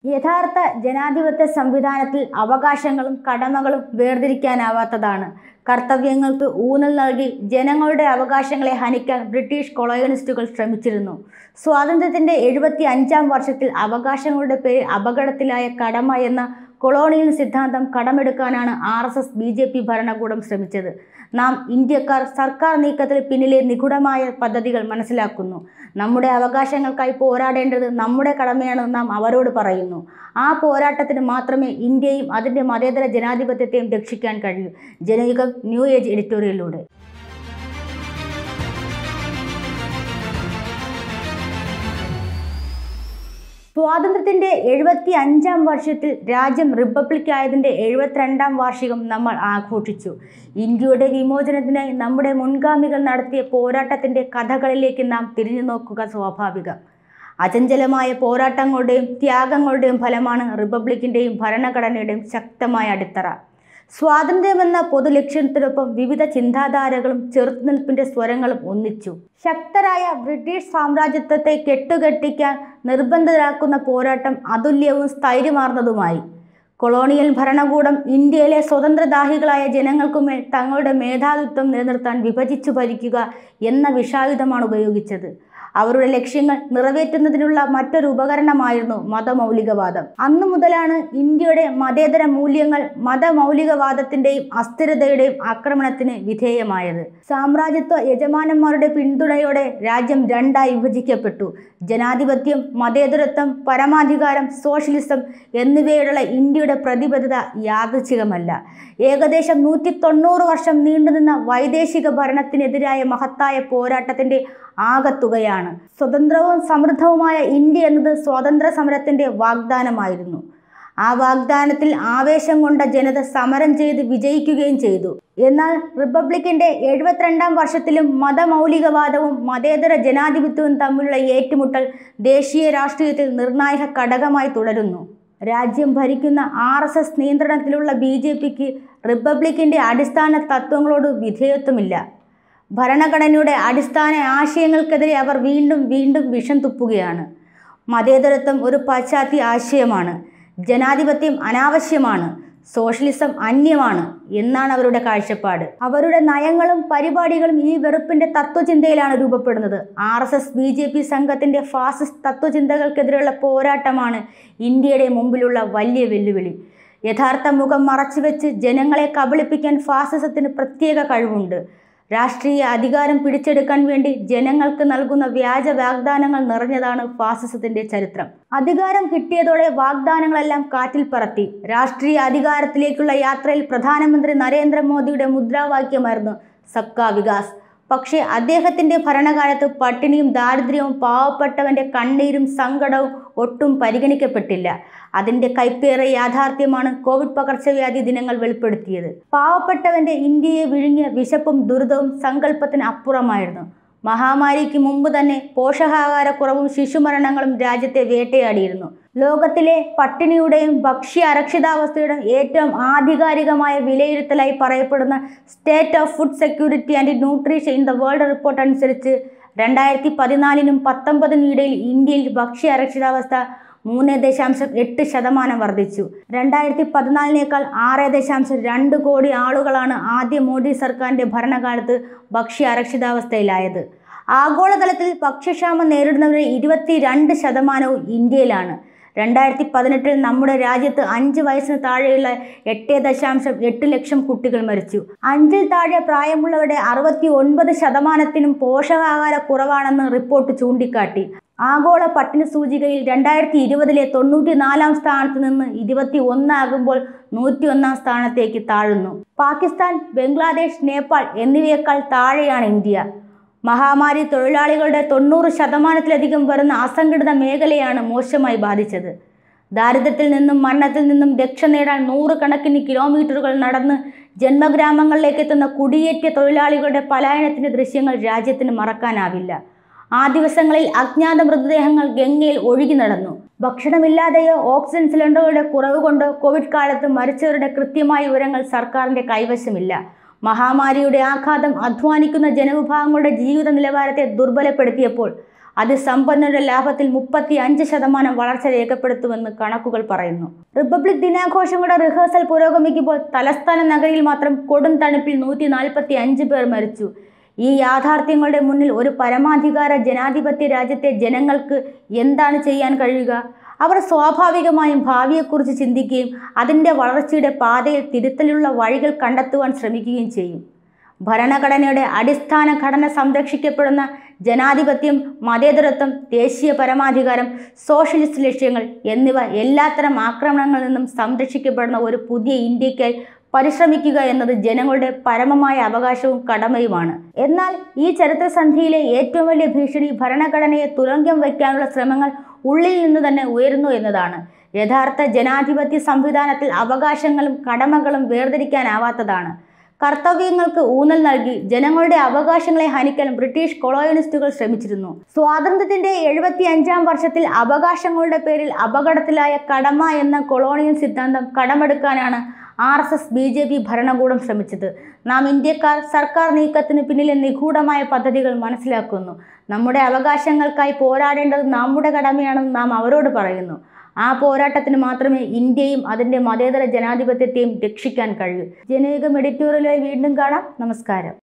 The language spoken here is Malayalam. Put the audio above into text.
യഥാർത്ഥ ജനാധിപത്യ സംവിധാനത്തിൽ അവകാശങ്ങളും കടമകളും വേർതിരിക്കാനാവാത്തതാണ് കർത്തവ്യങ്ങൾക്ക് ഊന്നൽ നൽകി ജനങ്ങളുടെ അവകാശങ്ങളെ ഹനിക്കാൻ ബ്രിട്ടീഷ് കൊളോണിസ്റ്റുകൾ ശ്രമിച്ചിരുന്നു സ്വാതന്ത്ര്യത്തിൻ്റെ എഴുപത്തി അഞ്ചാം വർഷത്തിൽ അവകാശങ്ങളുടെ പേരിൽ അപകടത്തിലായ കടമ എന്ന കൊളോണിയൽ സിദ്ധാന്തം കടമെടുക്കാനാണ് R S S B J P ഭരണകൂടം ശ്രമിച്ചത് നാം ഇന്ത്യക്കാർ സർക്കാർ നീക്കത്തിൽ പിന്നിലെ നിഗൂഢമായ പദ്ധതികൾ മനസ്സിലാക്കുന്നു നമ്മുടെ അവകാശങ്ങൾക്കായി പോരാടേണ്ടത് നമ്മുടെ കടമയാണെന്ന് നാം അവരോട് പറയുന്നു ആ പോരാട്ടത്തിന് മാത്രമേ ഇന്ത്യയും അതിൻ്റെ മതേതര ജനാധിപത്യത്തെയും രക്ഷിക്കാൻ കഴിയൂ ജനയുഗം ന്യൂ ഏജ് എഡിറ്റോറിയലിലൂടെ സ്വാതന്ത്ര്യത്തിൻ്റെ എഴുപത്തി അഞ്ചാം വർഷത്തിൽ രാജ്യം റിപ്പബ്ലിക് ആയതിൻ്റെ എഴുപത്തിരണ്ടാം വാർഷികം നമ്മൾ ആഘോഷിച്ചു ഇന്ത്യയുടെ വിമോചനത്തിനായി നമ്മുടെ മുൻഗാമികൾ നടത്തിയ പോരാട്ടത്തിൻ്റെ കഥകളിലേക്ക് നാം തിരിഞ്ഞു നോക്കുക സ്വാഭാവികം അചഞ്ചലമായ പോരാട്ടങ്ങളുടെയും ത്യാഗങ്ങളുടെയും ഫലമാണ് റിപ്പബ്ലിക്കിൻ്റെയും ഭരണഘടനയുടെയും ശക്തമായ അടിത്തറ സ്വാതന്ത്ര്യമെന്ന പൊതുലക്ഷ്യത്തിനൊപ്പം വിവിധ ചിന്താധാരകളും ചെറുത്തുനിൽപ്പിന്റെ സ്വരങ്ങളും ഒന്നിച്ചു ശക്തരായ ബ്രിട്ടീഷ് സാമ്രാജ്യത്വത്തെ കെട്ടുകെട്ടിക്കാൻ നിർബന്ധിതരാക്കുന്ന പോരാട്ടം അതുല്യവും സ്ഥൈര്യമാർന്നതുമായി കൊളോണിയൽ ഭരണകൂടം ഇന്ത്യയിലെ സ്വതന്ത്രദാഹികളായ ജനങ്ങൾക്കുമേൽ തങ്ങളുടെ മേധാവിത്വം നിലനിർത്താൻ വിഭജിച്ചു ഭരിക്കുക എന്ന വിഷായുധമാണ് ഉപയോഗിച്ചത് അവരുടെ ലക്ഷ്യങ്ങൾ നിറവേറ്റുന്നതിനുള്ള മറ്റൊരു ഉപകരണമായിരുന്നു മതമൗലികവാദം അന്നു മുതലാണ് ഇന്ത്യയുടെ മതേതര മൂല്യങ്ങൾ മതമൗലികവാദത്തിന്റെയും അസ്ഥിരതയുടെയും ആക്രമണത്തിന് വിധേയമായത് സാമ്രാജ്യത്വ യജമാനന്മാരുടെ പിന്തുണയോടെ രാജ്യം രണ്ടായി വിഭജിക്കപ്പെട്ടു ജനാധിപത്യം മതേതരത്വം പരമാധികാരം സോഷ്യലിസം എന്നിവയോടുള്ള ഇന്ത്യയുടെ പ്രതിബദ്ധത യാദൃച്ഛികമല്ല ഏകദേശം നൂറ്റി തൊണ്ണൂറ് വർഷം നീണ്ടുനിന്ന വൈദേശിക ഭരണത്തിനെതിരായ മഹത്തായ പോരാട്ടത്തിന്റെ ആകത്തുകയാണ് സ്വതന്ത്രവും സമൃദ്ധവുമായ ഇന്ത്യ എന്നത് സ്വാതന്ത്ര്യ സമരത്തിന്റെ വാഗ്ദാനമായിരുന്നു ആ വാഗ്ദാനത്തിൽ ആവേശം കൊണ്ട ജനത സമരം ചെയ്ത് വിജയിക്കുകയും ചെയ്തു എന്നാൽ റിപ്പബ്ലിക്കിന്റെ എഴുപത്തിരണ്ടാം വർഷത്തിലും മതമൗലികവാദവും മതേതര ജനാധിപത്യവും തമ്മിലുള്ള ഏറ്റുമുട്ടൽ ദേശീയ രാഷ്ട്രീയത്തിൽ നിർണായക ഘടകമായി തുടരുന്നു രാജ്യം ഭരിക്കുന്ന ആർ എസ് എസ് നിയന്ത്രണത്തിലുള്ള ബി ജെ പിക്ക് റിപ്പബ്ലിക്കിന്റെ അടിസ്ഥാന തത്വങ്ങളോട് വിധേയത്വമില്ല ഭരണഘടനയുടെ അടിസ്ഥാന ആശയങ്ങൾക്കെതിരെ അവർ വീണ്ടും വീണ്ടും വിഷം തുപ്പുകയാണ് മതേതരത്വം ഒരു പാശ്ചാത്യ ആശയമാണ് ജനാധിപത്യം അനാവശ്യമാണ് സോഷ്യലിസം അന്യമാണ് എന്നാണ് അവരുടെ കാഴ്ചപ്പാട് അവരുടെ നയങ്ങളും പരിപാടികളും ഈ വെറുപ്പിന്റെ തത്വചിന്തയിലാണ് രൂപപ്പെടുന്നത് R S S B J P സംഘത്തിന്റെ ഫാസിസ്റ്റ് തത്വചിന്തകൾക്കെതിരെയുള്ള പോരാട്ടമാണ് ഇന്ത്യയുടെ മുമ്പിലുള്ള വലിയ വെല്ലുവിളി യഥാർത്ഥ മുഖം മറച്ചുവെച്ച് ജനങ്ങളെ കബളിപ്പിക്കാൻ ഫാസിസത്തിന് പ്രത്യേക കഴിവുണ്ട് രാഷ്ട്രീയ അധികാരം പിടിച്ചെടുക്കാൻ വേണ്ടി ജനങ്ങൾക്ക് നൽകുന്ന വ്യാജ വാഗ്ദാനങ്ങൾ നിറഞ്ഞതാണ് ഫാസിസത്തിന്റെ ചരിത്രം അധികാരം കിട്ടിയതോടെ വാഗ്ദാനങ്ങളെല്ലാം കാറ്റിൽ പറത്തി രാഷ്ട്രീയ അധികാരത്തിലേക്കുള്ള യാത്രയിൽ പ്രധാനമന്ത്രി നരേന്ദ്രമോദിയുടെ മുദ്രാവാക്യമായിരുന്നു സബ്കാ വികാസ് പക്ഷേ അദ്ദേഹത്തിന്റെ ഭരണകാലത്ത് പട്ടിണിയും ദാരിദ്ര്യവും പാവപ്പെട്ടവന്റെ കണ്ണീരും സങ്കടവും ഒട്ടും പരിഗണിക്കപ്പെട്ടില്ല അതിന്റെ കൈപ്പേറിയ യാഥാർത്ഥ്യമാണ് കോവിഡ് പകർച്ചവ്യാധി ദിനങ്ങൾ വെളിപ്പെടുത്തിയത് പാവപ്പെട്ടവന്റെ ഇന്ത്യയെ വിഴുങ്ങിയ വിശപ്പും ദുരിതവും സങ്കല്പത്തിന് അപ്പുറമായിരുന്നു മഹാമാരിക്ക് മുമ്പ് തന്നെ പോഷകാഹാരക്കുറവും ശിശുമരണങ്ങളും രാജ്യത്തെ വേട്ടയാടിയിരുന്നു ലോകത്തിലെ പട്ടിണിയുടെയും ഭക്ഷ്യ അരക്ഷിതാവസ്ഥയുടെയും ഏറ്റവും ആധികാരികമായ വിലയിരുത്തലായി പറയപ്പെടുന്ന state of food security and nutrition in the world report അനുസരിച്ച് രണ്ടായിരത്തി പതിനാലിനും പത്തൊമ്പതിനും ഇടയിൽ ഇന്ത്യയിൽ ഭക്ഷ്യ അരക്ഷിതാവസ്ഥ മൂന്ന് ദശാംശം എട്ട് ശതമാനം വർദ്ധിച്ചു രണ്ടായിരത്തി പതിനാലിനേക്കാൾ ആറ് ദശാംശം രണ്ട് കോടി ആളുകളാണ് ആദ്യ മോദി സർക്കാരിൻ്റെ ഭരണകാലത്ത് ഭക്ഷ്യ അരക്ഷിതാവസ്ഥയിലായത് ആഗോളതലത്തിൽ ഭക്ഷ്യക്ഷാമം നേരിടുന്നവരുടെ ഇരുപത്തി രണ്ട് ശതമാനവും ഇന്ത്യയിലാണ് രണ്ടായിരത്തി പതിനെട്ടിൽ നമ്മുടെ രാജ്യത്ത് അഞ്ച് വയസ്സിന് താഴെയുള്ള എട്ട് ദശാംശം എട്ട് ലക്ഷം കുട്ടികൾ മരിച്ചു അഞ്ചിൽ താഴെ പ്രായമുള്ളവരുടെ അറുപത്തി ഒൻപത് ശതമാനത്തിനും പോഷകാഹാര കുറവാണെന്ന് റിപ്പോർട്ട് ചൂണ്ടിക്കാട്ടി ആഗോള പട്ടിണി സൂചികയിൽ രണ്ടായിരത്തി ഇരുപതിലെ തൊണ്ണൂറ്റി നാലാം സ്ഥാനത്ത് നിന്ന് ഇരുപത്തി ഒന്നാകുമ്പോൾ നൂറ്റി ഒന്നാം സ്ഥാനത്തേക്ക് താഴുന്നു പാകിസ്ഥാൻ ബംഗ്ലാദേശ് നേപ്പാൾ എന്നിവയേക്കാൾ താഴെയാണ് ഇന്ത്യ മഹാമാരി തൊഴിലാളികളുടെ തൊണ്ണൂറ് ശതമാനത്തിലധികം വരുന്ന അസംഘടിത മേഖലയാണ് മോശമായി ബാധിച്ചത് ദാരിദ്ര്യത്തിൽ നിന്നും മരണത്തിൽ നിന്നും രക്ഷ നേടാൻ നൂറുകണക്കിന് കിലോമീറ്ററുകൾ നടന്ന് ജന്മഗ്രാമങ്ങളിലേക്ക് എത്തുന്ന കുടിയേറ്റ തൊഴിലാളികളുടെ പലായനത്തിൻ്റെ ദൃശ്യങ്ങൾ രാജ്യത്തിന് മറക്കാനാവില്ല ആ ദിവസങ്ങളിൽ അജ്ഞാത മൃതദേഹങ്ങൾ ഗംഗയിൽ ഒഴുകി നടന്നു ഭക്ഷണമില്ലാതെയോ ഓക്സിജൻ സിലിണ്ടറുകളുടെ കുറവ് കൊണ്ടോ കോവിഡ് കാലത്ത് മരിച്ചവരുടെ കൃത്യമായ വിവരങ്ങൾ സർക്കാരിൻ്റെ കൈവശമില്ല മഹാമാരിയുടെ ആഘാതം അധ്വാനിക്കുന്ന ജനവിഭാഗങ്ങളുടെ ജീവിത നിലവാരത്തെ ദുർബലപ്പെടുത്തിയപ്പോൾ അതിസമ്പന്നരുടെ ലാഭത്തിൽ മുപ്പത്തി അഞ്ച് ശതമാനം വളർച്ച രേഖപ്പെടുത്തുമെന്ന് കണക്കുകൾ പറയുന്നു റിപ്പബ്ലിക് ദിനാഘോഷങ്ങളുടെ റിഹേഴ്സൽ പുരോഗമിക്കുമ്പോൾ തലസ്ഥാന നഗരിയിൽ മാത്രം കൊടും തണുപ്പിൽ നൂറ്റി നാൽപ്പത്തി അഞ്ച് പേർ മരിച്ചു ഈ യാഥാർത്ഥ്യങ്ങളുടെ മുന്നിൽ ഒരു പരമാധികാര ജനാധിപത്യ രാജ്യത്തെ ജനങ്ങൾക്ക് എന്താണ് ചെയ്യാൻ കഴിയുക അവർ സ്വാഭാവികമായും ഭാവിയെക്കുറിച്ച് ചിന്തിക്കുകയും അതിൻ്റെ വളർച്ചയുടെ പാതയിൽ തിരുത്തലുള്ള വഴികൾ കണ്ടെത്തുവാൻ ശ്രമിക്കുകയും ചെയ്യും ഭരണഘടനയുടെ അടിസ്ഥാന ഘടന സംരക്ഷിക്കപ്പെടുന്ന ജനാധിപത്യം മതേതരത്വം ദേശീയ പരമാധികാരം സോഷ്യലിസ്റ്റ് ലക്ഷ്യങ്ങൾ എന്നിവ എല്ലാത്തരം ആക്രമണങ്ങളിൽ നിന്നും സംരക്ഷിക്കപ്പെടുന്ന ഒരു പുതിയ ഇന്ത്യക്കായി പരിശ്രമിക്കുക എന്നത് ജനങ്ങളുടെ പരമമായ അവകാശവും കടമയുമാണ് എന്നാൽ ഈ ചരിത്രസന്ധിയിലെ ഏറ്റവും വലിയ ഭീഷണി ഭരണഘടനയെ തുലങ്കം വയ്ക്കാനുള്ള ശ്രമങ്ങൾ ഉള്ളിൽ നിന്ന് തന്നെ ഉയരുന്നു എന്നതാണ് യഥാർത്ഥ ജനാധിപത്യ സംവിധാനത്തിൽ അവകാശങ്ങളും കടമകളും വേർതിരിക്കാനാവാത്തതാണ് കർത്തവ്യങ്ങൾക്ക് ഊന്നൽ നൽകി ജനങ്ങളുടെ അവകാശങ്ങളെ ഹനിക്കാൻ ബ്രിട്ടീഷ് കൊളോണിസ്റ്റുകൾ ശ്രമിച്ചിരുന്നു സ്വാതന്ത്ര്യത്തിന്റെ എഴുപത്തി അഞ്ചാം വർഷത്തിൽ അവകാശങ്ങളുടെ പേരിൽ അപകടത്തിലായ കടമ എന്ന കൊളോണിയൽ സിദ്ധാന്തം കടമെടുക്കാനാണ് R S S B J P ഭരണകൂടം ശ്രമിച്ചത് നാം ഇന്ത്യക്കാർ സർക്കാർ നീക്കത്തിന് പിന്നിലെ നിഗൂഢമായ പദ്ധതികൾ മനസ്സിലാക്കുന്നു നമ്മുടെ അവകാശങ്ങൾക്കായി പോരാടേണ്ടത് നമ്മുടെ കടമയാണെന്ന് നാം അവരോട് പറയുന്നു ആ പോരാട്ടത്തിന് മാത്രമേ ഇന്ത്യയും അതിൻ്റെ മതേതര ജനാധിപത്യത്തെയും രക്ഷിക്കാൻ കഴിയൂ ജനയുഗം എഡിറ്റോറിയലായി വീണ്ടും കാണാം നമസ്കാരം